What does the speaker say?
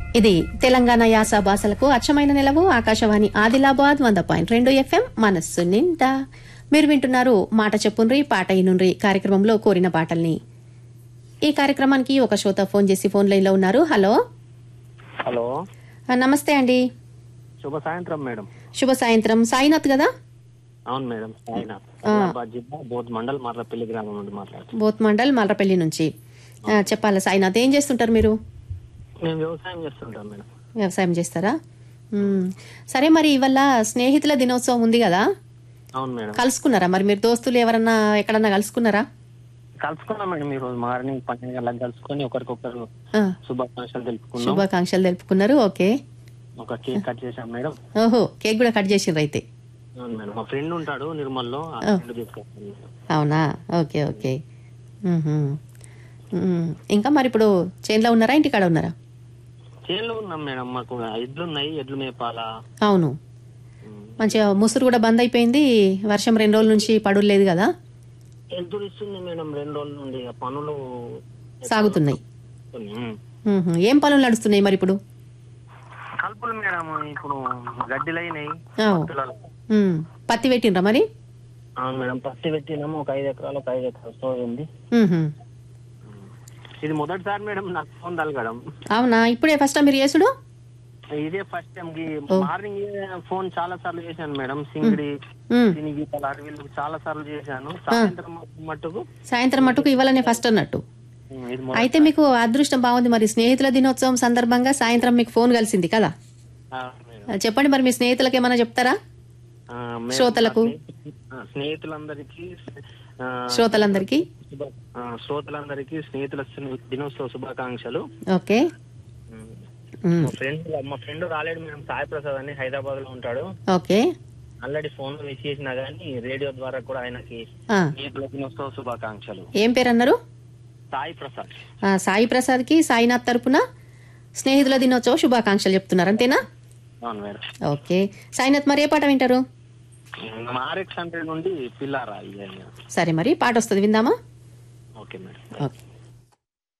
ఇది తెలంగాణ యాస భాషలకు అచ్చమైన నిలవు ఆకాశవాణి ఆదిలాబాద్ వంద పాయింట్ రెండు ఎఫ్ఎం మనస్సు నిండా మీరు వింటున్నారు మాట చెప్పుండ్రి పాట ఇనుండ్రి కార్యక్రమంలో కోరిన పాటల్ని ఈ కార్యక్రమానికి ఒక శ్రోత ఫోన్ చేసి ఫోన్ లైన్ లో ఉన్నారు హలో హలో ఆ, నమస్తే అండి శుభ సాయంత్రం మేడం శుభ సాయంత్రం సాయినాథ్ కదా అవును మేడం సాయినాథ్ హైదరాబాద్ జిల్లా బోధ్ మండల్ మర్రపల్లి గ్రామం నుండి మాట్లాడుతున్నాను బోత్ మండల్ మల్రపల్లి నుంచి ఆ, చెప్పాలా సాయినాథ్ ఏం చేస్తుంటారు మీరు మేము వ్యవసాయం చేస్తుంటాం మేడం వ్యవసాయం చేస్తారా మ్మ్. సరే మరి ఇవాళ స్నేహితుల దినోత్సవం ఉంది కదా అవును మేడం కలుసుకున్నారా మరి మీరు దోస్తులు ఎవరన్నా ఎక్కడన్నా కలుసుకున్నారా కలుసుకున్నాం మేడం ఈ రోజు మార్నింగ్ పన్నెండు గంటలకు కలుసుకొని ఒకరికొకరు ఆ, శుభాకాంక్షలు తెలుపుకున్నాం శుభాకాంక్షలు తెలుపుకున్నారు ఓకే ఒక కేక్ కట్ చేశాం మేడం ఓహో కేక్ కూడా కట్ చేసిండ్రు అయితే అవును మేడం మా ఫ్రెండ్ ఉంటాడు నిర్మల్లో ఆ ఫ్రెండ్ తీసుకొస్తాను మేడం. అవునా ఓకే ఓకే మ్మ్హ. మ్మ్. ఇంకా మరి ఇప్పుడు చేన్లో ఉన్నారా ఇంటికాడ ఉన్నారా చేనులో ఉన్నాం మేడం మాకు ఎడ్లు ఉన్నాయి ఎడ్లు మేపాలా అవును ఉమ్. మంచిగా ముసురు కూడా బంద్ అయిపోయింది వర్షం రెండు రోజుల నుంచి పడులు లేదు కదా ఎద్దులు ఇస్తుంది మేడం రెండు రోజుల నుండి ఆ పనులు సాగుతున్నాయి ఉమ్. మ్మ్హ. ఏం పనులు నడుస్తున్నాయి మరి ఇప్పుడు కలుపులు మేడం ఇప్పుడు గడ్డిలు అయినాయి ఆ, పొలాలు. మ్మ్. పత్తి పెట్టిండ్రా మరి అవును మేడం పత్తి పెట్టినాము ఒక ఐదు ఎకరాలు ఒక ఐదు ఎకరాలు స్టోర్ ఉంది మ్మ్హ. ఇది మొదటిసారి మేడం నాకు ఫోన్ తలగడం అవునా ఇప్పుడే ఫస్ట్ మీరు చేసుడు ఇదే ఫస్ట్ టైం మార్నింగ్ ఫోన్ చాలా సార్లు చేశాను మేడం సింగిడి మ్మ్. సినీ గీతాలు అడవిలకు చాలా సార్లు చేశాను సాయంత్రం మట్టుకు సాయంత్రం మటుకు ఇవ్వాలనే ఫస్ట్ అన్నట్టు ఉమ్, ఇది మొదటి- అయితే మీకు అదృష్టం బాగుంది మరి స్నేహితుల దినోత్సవం సందర్భంగా సాయంత్రం మీకు ఫోన్ కలిసింది కదా ఆ, మేడం. ఆ, చెప్పండి మరి మీ స్నేహితులకు ఏమైనా చెప్తారా ఆ, మేడం, శ్రోతలకు? నా స్నేహితు- ఆ, స్నేహితులందరికీ ఆ, శ్రోతలందరికీ శుభ- ఆ, శ్రోతలందరికీ స్నేహితుల దిన- దినోత్సవ శుభాకాంక్షలు ఓకే ఉమ్, మ్మ్. మా ఫ్రెండ్ మా ఫ్రెండ్ రాలేడు మేడం సాయి ప్రసాద్ అని హైదరాబాద్ లో ఉంటాడు ఓకే ఆల్రెడీ ఫోన్ లో మిస్ చేసినా గానీ రేడియో ద్వారా కూడా ఆయనకి ఆ, స్నేహితుల దినోత్సవ శుభాకాంక్షలు ఏం పేరు అన్నారు సాయి ప్రసాద్ ఆ, సాయి ప్రసాద్కి సాయినాథ్ తరపున స్నేహితుల దినోత్సవ శుభాకాంక్షలు చెప్తున్నారు అంతేనా అవును మేడం ఓకే సాయినాథ్ మరి ఏ పాట వింటారు ఆర్ఎక్స్ హండ్రెడ్ నుండి పిల్లారా ఇక సరే మరి పాట వస్తుంది విందామా ఓకే మేడం ఓకే